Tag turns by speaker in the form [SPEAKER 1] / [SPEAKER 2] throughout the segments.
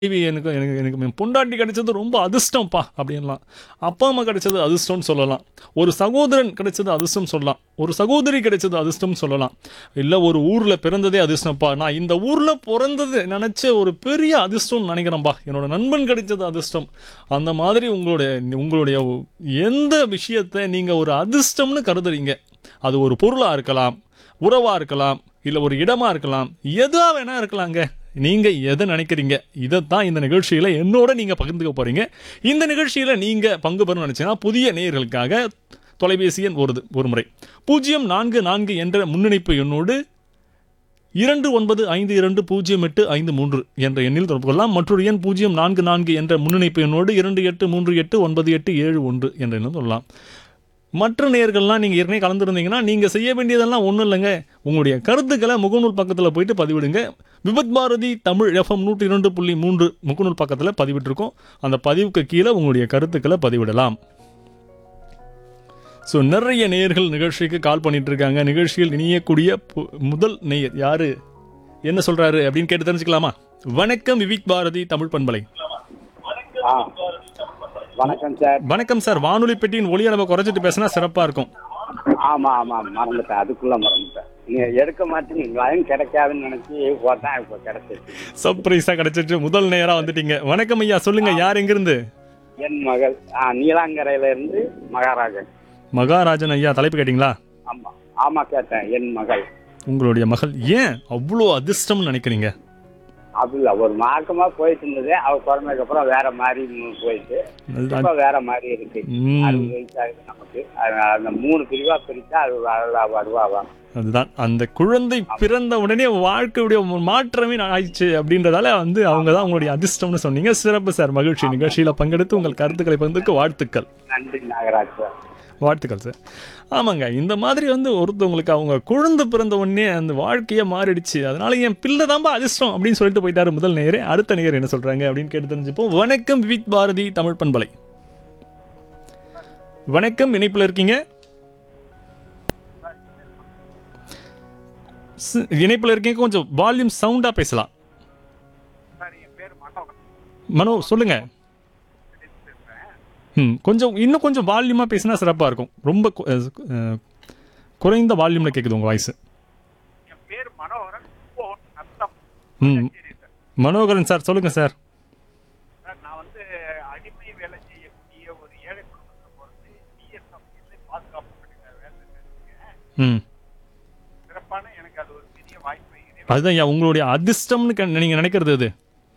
[SPEAKER 1] மனைவி எனக்கு எனக்கு எனக்கு என் பொண்டாட்டி கிடைச்சது ரொம்ப அதிர்ஷ்டம்ப்பா அப்படின்லாம் அப்பா அம்மா கிடைச்சது அதிர்ஷ்டம்னு சொல்லலாம் ஒரு சகோதரன் கிடைச்சது அதிர்ஷ்டம் சொல்லலாம் ஒரு சகோதரி கிடைச்சது அதிர்ஷ்டம் சொல்லலாம் இல்லை ஒரு ஊரில் பிறந்ததே அதிர்ஷ்டம்ப்பா நான் இந்த ஊரில் பிறந்தது நினச்ச ஒரு பெரிய அதிர்ஷ்டம்னு நினைக்கிறேன்ப்பா என்னோட நண்பன் கிடைச்சது அதிர்ஷ்டம் அந்த மாதிரி உங்களுடைய உங்களுடைய எந்த விஷயத்தை நீங்கள் ஒரு அதிர்ஷ்டம்னு கருதுறீங்க அது ஒரு பொருளாக இருக்கலாம் உறவாக இருக்கலாம் இல்லை ஒரு இடமா இருக்கலாம் எதா வேணா இருக்கலாங்க நீங்கள் எதை நினைக்கிறீங்க இதைத்தான் இந்த நிகழ்ச்சியில் என்னோட நீங்கள் பகிர்ந்துக்க போகிறீங்க இந்த நிகழ்ச்சியில் நீங்கள் பங்கு பெறணும்னு நினச்சிங்கன்னா புதிய நேயர்களுக்காக தொலைபேசி எண் வருது ஒரு முறை பூஜ்ஜியம் நான்கு நான்கு என்ற முன்னிணைப்பு எண்ணோடு இரண்டு ஒன்பது ஐந்து இரண்டு பூஜ்ஜியம் எட்டு ஐந்து மூன்று என்ற எண்ணில் தொடர்பு கொள்ளலாம் மற்றொரு எண் பூஜ்ஜியம் நான்கு நான்கு என்ற முன்னிணைப்பு எண்ணோடு இரண்டு எட்டு மூன்று எட்டு ஒன்பது எட்டு ஏழு ஒன்று என்ற எண்ணில் சொல்லலாம் மற்ற நேயர்கள்லாம் நீங்கள் ஏற்கனவே கலந்துருந்தீங்கன்னா நீங்கள் செய்ய வேண்டியதெல்லாம் ஒன்றும் இல்லைங்க உங்களுடைய கருத்துக்களை முகநூல் பக்கத்தில் போயிட்டு பதிவிடுங்க விபத் பாரதி தமிழ் எஃப்எம் நூற்றி இரண்டு புள்ளி மூன்று முகநூல் பக்கத்தில் பதிவிட்டிருக்கோம் அந்த பதிவுக்கு கீழே உங்களுடைய கருத்துக்களை பதிவிடலாம் ஸோ நிறைய நேயர்கள் நிகழ்ச்சிக்கு கால் பண்ணிட்டு இருக்காங்க நிகழ்ச்சியில் இணையக்கூடிய பு- முதல் நேயர் யாரு என்ன சொல்றாரு அப்படின்னு கேட்டு தெரிஞ்சுக்கலாமா வணக்கம் விவிக் பாரதி தமிழ் பண்பலை
[SPEAKER 2] ஆ வணக்கம் சார்
[SPEAKER 1] வணக்கம் சார் வானொலி பெட்டியின் ஒளி அளவை குறைச்சிட்டு பேசினா சிறப்பாக இருக்கும்
[SPEAKER 2] ஆமா ஆமா மறந்துட்டேன் அதுக்குள்ள மறந்துட்டேன் நீங்க எடுக்க மாட்டீங்க லைன் கிடைக்காதுன்னு நினைச்சு போட்டேன் இப்போ கிடைச்சிருச்சு
[SPEAKER 1] சர்ப்ரைஸாக கிடைச்சிட்டு முதல் நேரா வந்துட்டீங்க வணக்கம் ஐயா சொல்லுங்க யார் எங்கிருந்து
[SPEAKER 2] என் மகள் ஆ நீலாங்கரையில இருந்து மகாராஜன்
[SPEAKER 1] மகாராஜன் ஐயா தலைப்பு கேட்டிங்களா
[SPEAKER 2] ஆமா ஆமா கேட்டேன் என் மகள்
[SPEAKER 1] உங்களுடைய மகள் ஏன் அவ்வளோ அதிர்ஷ்டம்னு நினைக்கிறீங்க
[SPEAKER 2] அது இல்ல ஒரு மார்க்கமா போயிட்டு இருந்தது அவ பிறந்ததுக்கு அப்புறம் வேற மாதிரி மு- போயிட்டு
[SPEAKER 1] அதுதான்.
[SPEAKER 2] இப்ப வேற மாதிரி இருக்கு
[SPEAKER 1] ம்,
[SPEAKER 2] அறுபது வயசு ஆகுது நமக்கு அதனால அந்த மூணு பிரிவா பிரிச்சா அது வரலா வருவாவா
[SPEAKER 1] அதுதான் அந்த குழந்தை பிறந்த உடனே வாழ்க்கையுடைய ஒரு மாற்றமே ஆயிடுச்சு அப்படின்றதால வந்து அவங்க தான் உங்களுடைய அதிர்ஷ்டம்னு சொன்னீங்க சிறப்பு சார் மகிழ்ச்சி நிகழ்ச்சியில் பங்கெடுத்து உங்கள் கருத்துக்களை பகிர்ந்துக்கு வாழ்த்துக்கள்
[SPEAKER 2] நன்றி நாகராஜ் சார்
[SPEAKER 1] வாழ்த்துக்கள் சார் ஆமாங்க இந்த மாதிரி வந்து ஒருத்தவங்களுக்கு அவங்க குழந்தை பிறந்த உடனே அந்த வாழ்க்கையே மாறிடுச்சு அதனால என் பிள்ளை தான்பா அதிர்ஷ்டம் அப்படின்னு சொல்லிட்டு போயிட்டாரு முதல் நேரே அடுத்த நேயர் என்ன சொல்றாங்க அப்படின்னு கேட்டு தெரிஞ்சுப்போம் வணக்கம் விவிக் பாரதி தமிழ் பண்பலை வணக்கம் இணைப்புல இருக்கீங்க ஸ்- இணைப்புல இருக்கீங்க கொஞ்சம் வால்யூம் சவுண்டா பேசலாம் மனோ சொல்லுங்க ம் கொஞ்சம் இன்னும் கொஞ்சம் வால்யூமாக பேசினா சிறப்பாக இருக்கும் ரொம்ப கு- அஹ், அஹ், குறைந்த வால்யூமில் கேட்குது உங்கள் வாய்ஸ்
[SPEAKER 3] என் பேர் மனோகரன் இப்போ அர்த்தம்
[SPEAKER 1] ம் மனோகரன் சார் சொல்லுங்கள் சார்
[SPEAKER 3] சார் நான் வந்து அடிமை வேலை செய்யக்கூடிய ஒரு ஏழை குடும்பத்தில் பிறந்து பிஎஸ்எஃப் எல்லை பாதுகாப்பு பணியில் வேலை செஞ்சிருக்கேன்
[SPEAKER 1] ம்
[SPEAKER 3] சிறப்பான எனக்கு அது ஒரு பெரிய வாய்ப்பு இறைவன்
[SPEAKER 1] அதுதான் ஐயா உங்களுடைய அதிர்ஷ்டம்னு நீங்கள் நினைக்கிறது அது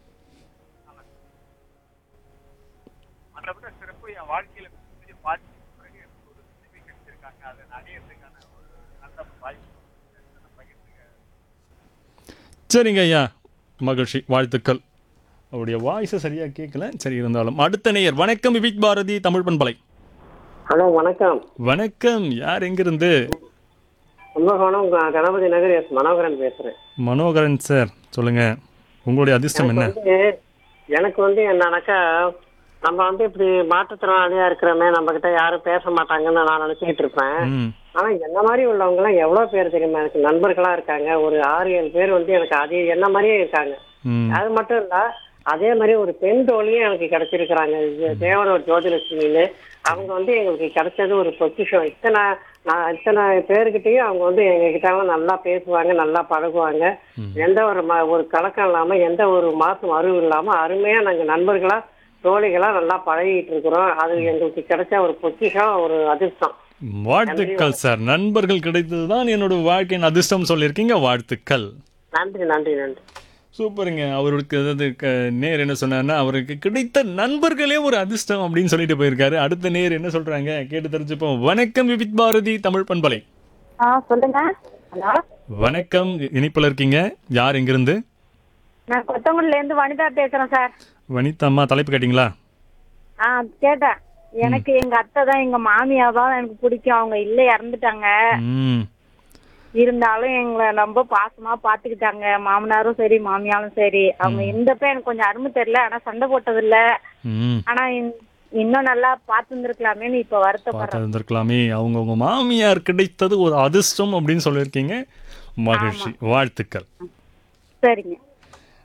[SPEAKER 3] அதை விட சிறப்பு என் வாழ்க்கையில பெரிய பாதிப்பு பிறகு எனக்கு ஒரு உதவி கிடைச்சிருக்காங்க அதை நான் அடையிறதுக்கான ஒரு நல்ல வாய்ப்பு அதை பகிர்ந்துக்க
[SPEAKER 1] சரிங்க ஐயா மகிழ்ச்சி வாழ்த்துக்கள் அவருடைய வாய்ஸை சரியாக கேட்கல சரி இருந்தாலும் அடுத்த நேயர் வணக்கம் விவிக் பாரதி தமிழ் பண்பலை
[SPEAKER 4] ஹலோ வணக்கம்
[SPEAKER 1] வணக்கம் யார் எங்கிருந்து
[SPEAKER 4] கும்பகோணம் க- கணபதி நகர் எஸ் மனோகரன் பேசுறேன்
[SPEAKER 1] மனோகரன் சார் சொல்லுங்கள் உங்களுடைய அதிர்ஷ்டம் என்ன
[SPEAKER 4] எனக்கு வந்து எனக்கு வந்து என்னன்னாக்கா நம்ம வந்து இப்படி மாற்றுத்திறனாளியா இருக்கிறோமே நம்ம கிட்ட யாரும் பேச மாட்டாங்கன்னு நான் நினைச்சுக்கிட்டு இருப்பேன்
[SPEAKER 1] ம்
[SPEAKER 4] ஆனா என்ன மாதிரி உள்ளவங்க எல்லாம் எவ்வளவு பேர் தெரியுமா எனக்கு நண்பர்களா இருக்காங்க ஒரு ஆறு ஏழு பேர் வந்து எனக்கு அதே என்ன மாதிரியே இருக்காங்க
[SPEAKER 1] ம்
[SPEAKER 4] அது மட்டும் இல்ல அதே மாதிரி ஒரு பெண் தோழியும் எனக்கு கிடைச்சிருக்கிறாங்க இது தேவனூர் ஜோதிலட்சுமின்னு அவங்க வந்து எங்களுக்கு கிடைச்சது ஒரு பொக்கிஷம் இத்தனை நான் இத்தனை பேர்கிட்டயும் அவங்க வந்து எங்க கிட்ட நல்லா பேசுவாங்க நல்லா பழகுவாங்க எந்த ஒரு ம- ஒரு கலக்கம் இல்லாம எந்த ஒரு மாசம் அறிவு இல்லாம அருமையா நாங்க நண்பர்களா தோழிகளா நல்லா பழகிட்டு இருக்கிறோம் அது எங்களுக்கு கிடைச்ச ஒரு பொக்கிஷம் ஒரு அதிர்ஷ்டம்
[SPEAKER 1] வாழ்த்துக்கள் சார் நண்பர்கள் கிடைத்தது தான் என்னோட வாழ்க்கையின் அதிர்ஷ்டம் சொல்லியிருக்கீங்க வாழ்த்துக்கள்
[SPEAKER 4] நன்றி நன்றி நன்றி
[SPEAKER 1] சூப்பருங்க அவருக்கு அதாவது க- நேர் என்ன சொன்னார்னா அவருக்கு கிடைத்த நண்பர்களே ஒரு அதிர்ஷ்டம் அப்படின்னு சொல்லிட்டு போயிருக்காரு அடுத்த நேர் என்ன சொல்றாங்க கேட்டு தெரிஞ்சுப்போம் வணக்கம் விவித் பாரதி தமிழ் பண்பலை
[SPEAKER 5] ஆ சொல்லுங்க ஹலோ
[SPEAKER 1] வணக்கம் இனிப்புல இருக்கீங்க யார் எங்கிருந்து
[SPEAKER 5] நான் கொத்தங்குடில இருந்து வனிதா பேசுறேன் சார்
[SPEAKER 1] வனிதா அம்மா தலைப்பு கேட்டிங்களா
[SPEAKER 5] ஆ கேட்டேன் எனக்கு எங்க அத்தை தான் எங்க மாமியா தான் எனக்கு பிடிக்கும் அவங்க இல்ல இறந்துட்டாங்க
[SPEAKER 1] ம்
[SPEAKER 5] இருந்தாலும் எங்களை ரொம்ப பாசமா பாத்துக்கிட்டாங்க மாமனாரும் சரி மாமியாரும் சரி அவங்க இருந்தப்ப எனக்கு கொஞ்சம் அருமை தெரியல ஆனா சண்டை போட்டது இல்ல
[SPEAKER 1] ம்
[SPEAKER 5] ஆனா இன்- இன்னும் நல்லா பாத்துருந்துருக்கலாமேன்னு இப்ப வருத்தப்படுறேன்
[SPEAKER 1] பார்த்து இருந்திருக்கலாமே அவங்க உங்க மாமியார் கிடைத்தது ஒரு அதிர்ஷ்டம் அப்படின்னு சொல்லியிருக்கீங்க மகிழ்ச்சி வாழ்த்துக்கள்
[SPEAKER 5] சரிங்க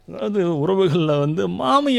[SPEAKER 1] அதாவது உறவுகளில் வந்து மாமியார்